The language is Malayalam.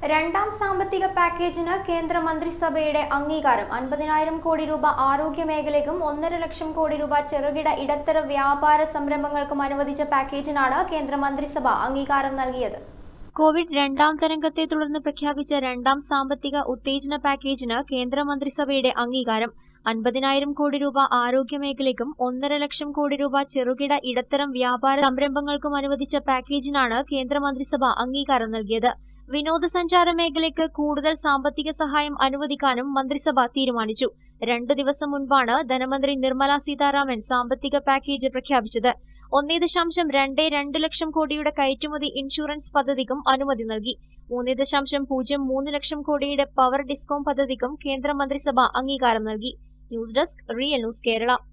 രണ്ടാം സാമ്പത്തിക പാക്കേജിന് കേന്ദ്ര മന്ത്രിസഭയുടെ അംഗീകാരം അൻപതിനായിരം കോടി രൂപ ആരോഗ്യ മേഖലയ്ക്കും ഒന്നര ലക്ഷം കോടി രൂപ ചെറുകിട ഇടത്തര വ്യാപാര സംരംഭങ്ങൾക്കും അനുവദിച്ച പാക്കേജിനാണ് കേന്ദ്ര മന്ത്രിസഭ അംഗീകാരം നൽകിയത് കോവിഡ് രണ്ടാം തരംഗത്തെ തുടർന്ന് പ്രഖ്യാപിച്ച രണ്ടാം സാമ്പത്തിക ഉത്തേജന പാക്കേജിന് കേന്ദ്ര മന്ത്രിസഭയുടെ അംഗീകാരം അൻപതിനായിരം കോടി രൂപ ആരോഗ്യ മേഖലയ്ക്കും ഒന്നര ലക്ഷം കോടി രൂപ ചെറുകിട ഇടത്തരം വ്യാപാര സംരംഭങ്ങൾക്കും അനുവദിച്ച പാക്കേജിനാണ് കേന്ദ്ര മന്ത്രിസഭ അംഗീകാരം നൽകിയത് വിനോദസഞ്ചാര മേഖലയ്ക്ക് കൂടുതൽ സാമ്പത്തിക സഹായം അനുവദിക്കാനും മന്ത്രിസഭ തീരുമാനിച്ചു രണ്ടു ദിവസം മുൻപാണ് ധനമന്ത്രി നിർമ്മല സീതാരാമൻ സാമ്പത്തിക പാക്കേജ് പ്രഖ്യാപിച്ചത് ഒന്നേ ദശാംശം രണ്ടേ രണ്ട് ലക്ഷം കോടിയുടെ കയറ്റുമതി ഇൻഷുറൻസ് പദ്ധതിക്കും അനുമതി നൽകി മൂന്ന് ദശാംശം പൂജ്യം മൂന്ന് ലക്ഷം കോടിയുടെ പവർ ഡിസ്കോം പദ്ധതിക്കും കേന്ദ്ര മന്ത്രിസഭ അംഗീകാരം നൽകി news desk real news Kerala